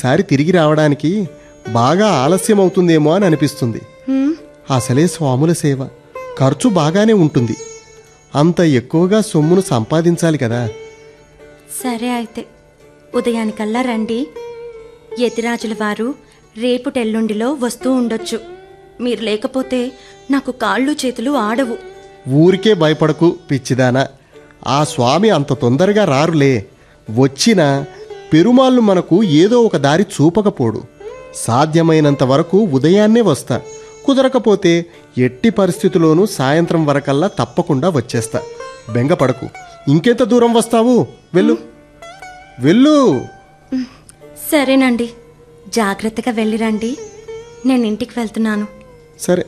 ఈసారి తిరిగి రావడానికి బాగా ఆలస్యం అవుతుందేమో అని అనిపిస్తుంది హ్మ్, అసలే స్వాముల సేవ ఖర్చు బాగానే ఉంటుంది అంత ఎక్కువగా సొమ్మును సంపాదించాలి కదా సరే అయితే ఉదయానికల్లా రండి యతిరాజుల వారు రేపుటెల్లుండిలో వస్తూ ఉండొచ్చు మీరు లేకపోతే నాకు కాళ్ళు చేతులు ఆడవు ఊరికే భయపడకు పిచ్చిదానా ఆ స్వామి అంత తొందరగా రారులే వచ్చినా పెరుమాళ్ళు మనకు ఏదో ఒక దారి చూపకపోడు సాధ్యమైనంత వరకు ఉదయాన్నే వస్తా కుదరకపోతే ఎట్టి పరిస్థితిలోనూ సాయంత్రం వరకల్లా తప్పకుండా వచ్చేస్తా బెంగపడకు ఇంకెంత దూరం వస్తావు వెళ్ళు వెళ్ళు సరేనండి జాగ్రత్తగా వెళ్ళిరండి నేను ఇంటికి వెళ్తున్నాను సరే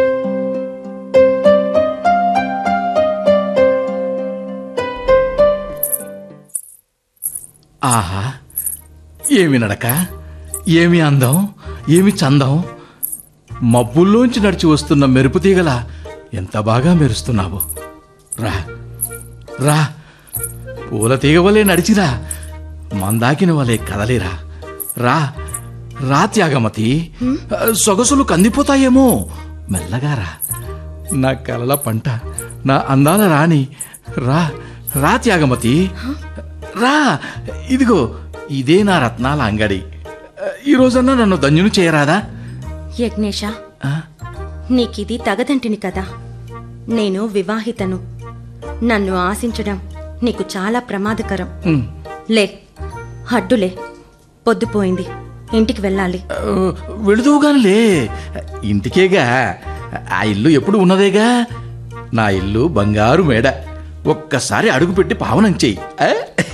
ఆహా ఏమి నడక ఏమి అందం ఏమి చందం మబ్బుల్లోంచి నడిచి వస్తున్న మెరుపు తీగల ఎంత బాగా మెరుస్తున్నావు రా రా పూల తీగ వలె నడిచిరా మందాకిన వలె కదలిరా రా రా త్యాగమతి సొగసులు కందిపోతాయేమో మెల్లగా రా నా కలల పంట నా అందాల రాణి రా రా త్యాగమతి రా ఇదిగో ఇదే నా రత్నాల అంగడి ఈ రోజన్నా నన్ను ధన్యుని చేయరాదా యజ్ఞేష ఆ? నీకిది తగదంటిని కదా నేను వివాహితను నన్ను ఆశించడం నీకు చాలా ప్రమాదకరం ఉమ్. లే హడ్డులే పొద్దుపోయింది ఇంటికి వెళ్ళాలి ఆ, వెళుదువుగానిలే ఇంటికేగా ఆ ఇల్లు ఎప్పుడు ఉన్నదేగా నా ఇల్లు బంగారు మేడ ఒక్కసారి అడుగుపెట్టి పావనం చెయ్యి ఆ?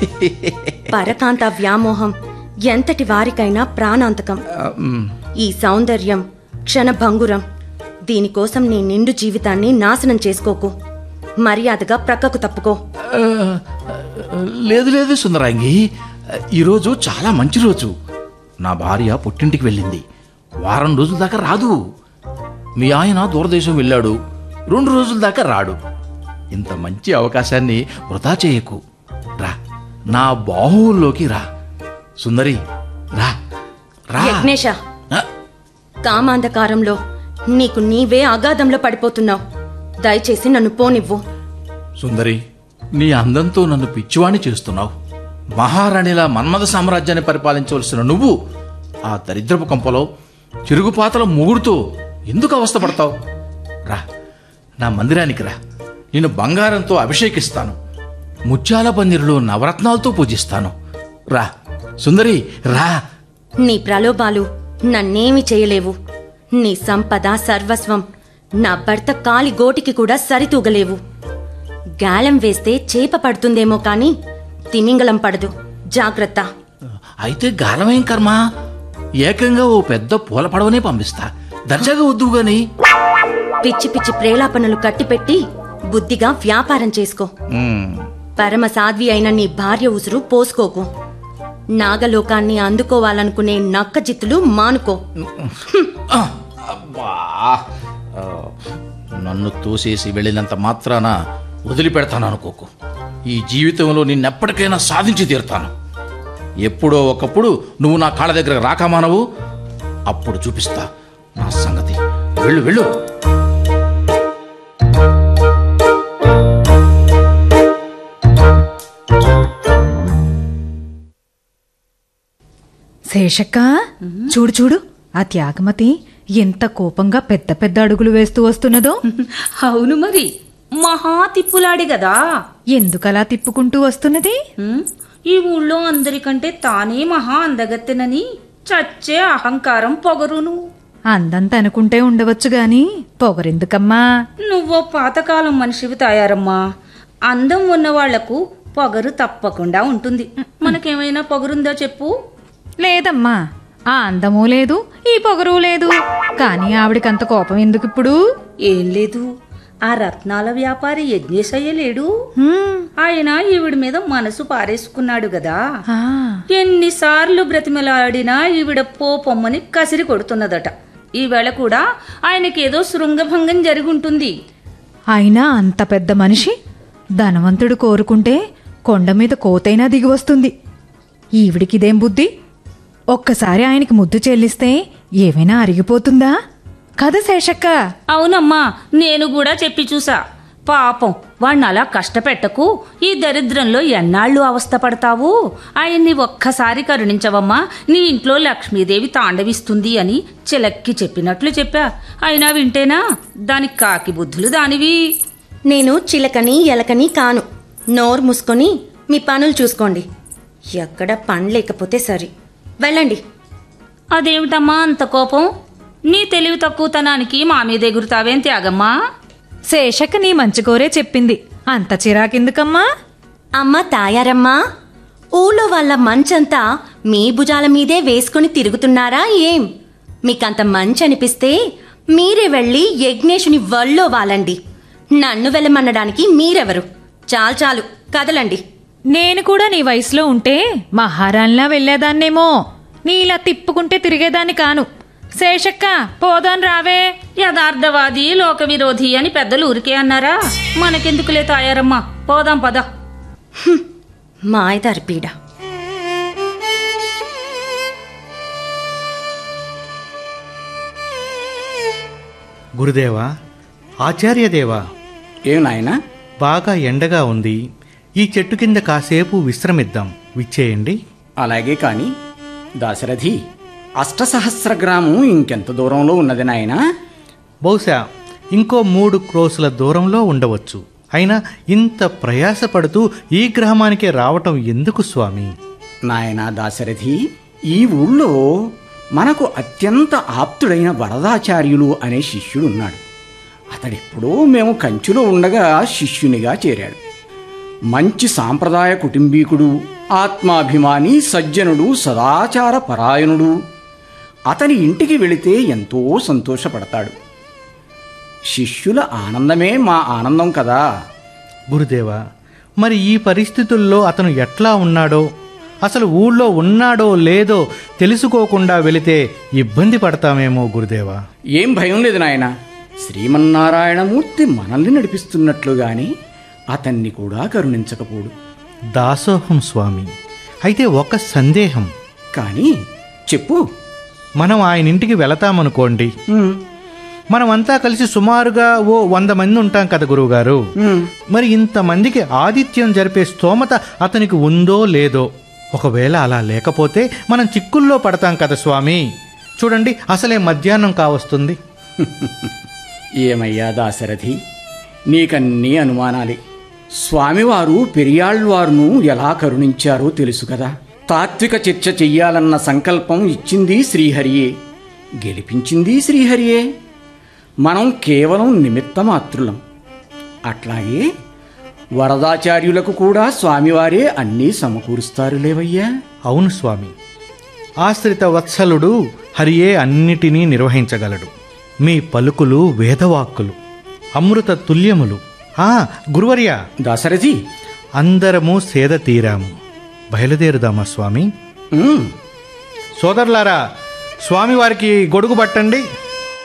పరకాంత వ్యామోహం ఎంతటి వారికైనా ప్రాణాంతకం ఆ, ఉమ్. ఈ సౌందర్యం క్షణభంగురం దీనికోసం నీ నిండు జీవితాన్ని నాశనం చేసుకోకు మర్యాదగా ప్రక్కకు తప్పుకో ఆ, లేదు లేదు సుందరాంగి ఈరోజు చాలా మంచి రోజు నా భార్య పుట్టింటికి వెళ్ళింది వారం రోజుల దాకా రాదు మీ ఆయన దూరదేశం వెళ్ళాడు రెండు రోజుల దాకా రాడు ఇంత మంచి అవకాశాన్ని వృధా చేయకు రా నా బాహువుల్లోకి రా సుందరి రా రా యజ్ఞేష ఆ, కామాంధకారంలో నీకు నీవే అగాధంలో పడిపోతున్నావు దయచేసి నన్ను పోనివ్వు సుందరి నీ అందంతో నన్ను పిచ్చివాణి చేస్తున్నావు మహారాణిలా మన్మథ సామ్రాజ్యాన్ని పరిపాలించవలసిన నువ్వు ఆ దరిద్రపు కొంపలో చిరుగుపాతల మూగుడుతో ఎందుకు అవస్థపడతావు రా నా మందిరానికి రా నేను బంగారంతో అభిషేకిస్తాను ముత్యాల పందిరిలో నవరత్నాలతో పూజిస్తాను రా సుందరి రా నీ ప్రలోభాలు నన్నేమి చేయలేవు నీ సంపద సర్వస్వం నా భర్త కాలి గోటికి కూడా సరితూగలేవు గాలం వేస్తే చేప పడుతుందేమో కాని తిమింగలం పడదు జాగ్రత్త అయితే గాలమేం కర్మ ఏకంగా ఓ పెద్ద పూల పడవనే పంపిస్తా దర్జాగా వద్దు గాని పిచ్చి పిచ్చి ప్రేలాపనలు కట్టిపెట్టి బుద్ధిగా వ్యాపారం చేసుకో ఉమ్. పరమ సాధ్వి అయిన నీ భార్య ఉసురు పోసుకోకు నాగలోకాన్ని అందుకోవాలనుకునే నక్క జిత్తులు మానుకో ఆ, అబ్బా ఆ, నన్ను తోసేసి వెళ్ళినంత మాత్రాన వదిలిపెడతాను అనుకోకు ఈ జీవితంలో నిన్నెప్పటికైనా సాధించి తీరుతాను ఎప్పుడో ఒకప్పుడు నువ్వు నా కాళ్ళ దగ్గర రాకమానవు అప్పుడు చూపిస్తా నా సంగతి వెళ్ళు వెళ్ళు శేషక్క చూడు చూడు ఆ త్యాగమతి ఎంత కోపంగా పెద్ద పెద్ద అడుగులు వేస్తూ వస్తున్నదో అవును మరి మహా తిప్పులాడి గదా ఎందుకలా తిప్పుకుంటూ వస్తున్నది ఉమ్, ఈ ఊళ్ళో అందరికంటే తానే మహా అందగత్తెనని చచ్చే అహంకారం పొగరును అందంత అనుకుంటే ఉండవచ్చు గాని పొగరెందుకమ్మా నువ్వో పాతకాలం మనిషివి తాయారమ్మా అందం ఉన్న వాళ్లకు పొగరు తప్పకుండా ఉంటుంది మనకేమైనా పొగరుందా చెప్పు లేదమ్మా ఆ అందమూ లేదు ఈ పొగరు లేదు కానీ ఆవిడకంత కోపం ఎందుకిప్పుడు ఏం లేదు ఆ రత్నాల వ్యాపారి యజ్ఞేశయ్య లేడు హ్మ్, ఆయన ఈవిడ మీద మనసు పారేసుకున్నాడు గదా ఆ, ఎన్నిసార్లు బ్రతిమలాడినా ఈవిడ పోపొమ్మని కసిరి కొడుతున్నదట ఈవేళ కూడా ఆయనకేదో శృంగభంగం జరుగుంటుంది అయినా అంత పెద్ద మనిషి ధనవంతుడు కోరుకుంటే కొండ మీద కోతైనా దిగి వస్తుంది ఈవిడికిదేం బుద్ధి ఒక్కసారి ఆయనకి ముద్దు చెల్లిస్తే ఏమైనా అరిగిపోతుందా కదా శేషక్క అవునమ్మా నేను కూడా చెప్పి చూసా పాపం వాణ్ణి అలా కష్టపెట్టకు ఈ దరిద్రంలో ఎన్నాళ్ళు అవస్థపడతావు ఆయన్ని ఒక్కసారి కరుణించవమ్మా నీ ఇంట్లో లక్ష్మీదేవి తాండవిస్తుంది అని చిలక్కి చెప్పినట్లు చెప్పా అయినా వింటేనా దానికి కాకి బుద్ధులు దానివి నేను చిలకని ఎలకని కాను నోరు మూసుకొని మీ పనులు చూసుకోండి ఎక్కడ పని లేకపోతే సరి వెళ్ళండి అదేమిటమ్మా అంత కోపం నీ తెలివి తక్కువతనానికి మా మీద ఎగురుతావేం త్యాగమ్మా శేషక్క నీ మంచి కోరే చెప్పింది అంత చిరాకెందుకమ్మా అమ్మ తాయారమ్మా ఊళ్ళో వాళ్ళ మంచంతా మీ భుజాల మీదే వేసుకుని తిరుగుతున్నారా ఏం మీకంత మంచి అనిపిస్తే మీరే వెళ్ళి యజ్ఞేశుని వల్లో వాలండి నన్ను వెళ్ళమనడానికి మీరెవరు చాలు చాలు కదలండి నేను కూడా నీ వయసులో ఉంటే మహారాణిలా వెళ్ళేదాన్నేమో నీలా తిప్పుకుంటే తిరిగేదాన్ని కాను శేషక్క పోదాన్ రావే యథార్థవాది లోక విరోధి అని పెద్దలు ఊరికే అన్నారా మనకెందుకులే తాయారమ్మా పోదాం పద మాయదారి పీడ గురుదేవా ఆచార్యదేవా ఏం నాయనా బాగా ఎండగా ఉంది ఈ చెట్టు కింద కాసేపు విశ్రమిద్దాం విచ్చేయండి అలాగే కాని దాశరథి అష్టసహస్ర గ్రామం ఇంకెంత దూరంలో ఉన్నది నాయనా బహుశా ఇంకో మూడు క్రోసుల దూరంలో ఉండవచ్చు అయినా ఇంత ప్రయాసపడుతూ ఈ గ్రామానికే రావటం ఎందుకు స్వామి నాయనా దాశరథి ఈ ఊళ్ళో మనకు అత్యంత ఆప్తుడైన వరదాచార్యులు అనే శిష్యుడు ఉన్నాడు అతడెప్పుడో మేము కంచులో ఉండగా శిష్యునిగా చేరాడు మంచి సాంప్రదాయ కుటుంబీకుడు ఆత్మాభిమాని సజ్జనుడు సదాచార పరాయణుడు అతని ఇంటికి వెళితే ఎంతో సంతోషపడతాడు శిష్యుల ఆనందమే మా ఆనందం కదా గురుదేవా మరి ఈ పరిస్థితుల్లో అతను ఎట్లా ఉన్నాడో అసలు ఊళ్ళో ఉన్నాడో లేదో తెలుసుకోకుండా వెళితే ఇబ్బంది పడతామేమో గురుదేవా ఏం భయం లేదు నాయన శ్రీమన్నారాయణమూర్తి మనల్ని నడిపిస్తున్నట్లుగాని అతన్ని కూడా కరుణించకపోడు దాసోహం స్వామి అయితే ఒక సందేహం కానీ చెప్పు మనం ఆయన ఇంటికి వెళతామనుకోండి ఉమ్, మనమంతా కలిసి సుమారుగా ఓ వంద మంది ఉంటాం కదా గురువుగారు ఉమ్. మరి ఇంతమందికి ఆతిథ్యం జరిపే స్తోమత అతనికి ఉందో లేదో ఒకవేళ అలా లేకపోతే మనం చిక్కుల్లో పడతాం కదా స్వామి చూడండి అసలే మధ్యాహ్నం కావస్తుంది ఏమయ్యా దాశరథి నీకన్నీ అనుమానాలే స్వామివారు పెరియాళ్వారును ఎలా కరుణించారో తెలుసు కదా తాత్విక చర్చ చెయ్యాలన్న సంకల్పం ఇచ్చింది శ్రీహరియే గెలిపించింది శ్రీహరియే మనం కేవలం నిమిత్తమాత్రులం అట్లాగే వరదాచార్యులకు కూడా స్వామివారే అన్నీ సమకూరుస్తారు లేవయ్యా అవును స్వామి ఆశ్రిత వత్సలుడు హరియే అన్నిటినీ నిర్వహించగలడు మీ పలుకులు వేదవాక్కులు అమృత తుల్యములు ఆ గురువర్య దాశరథి అందరము సేద తీరాము బయలుదేరుదామా స్వామి ఉమ్, సోదరులారా స్వామివారికి గొడుగు పట్టండి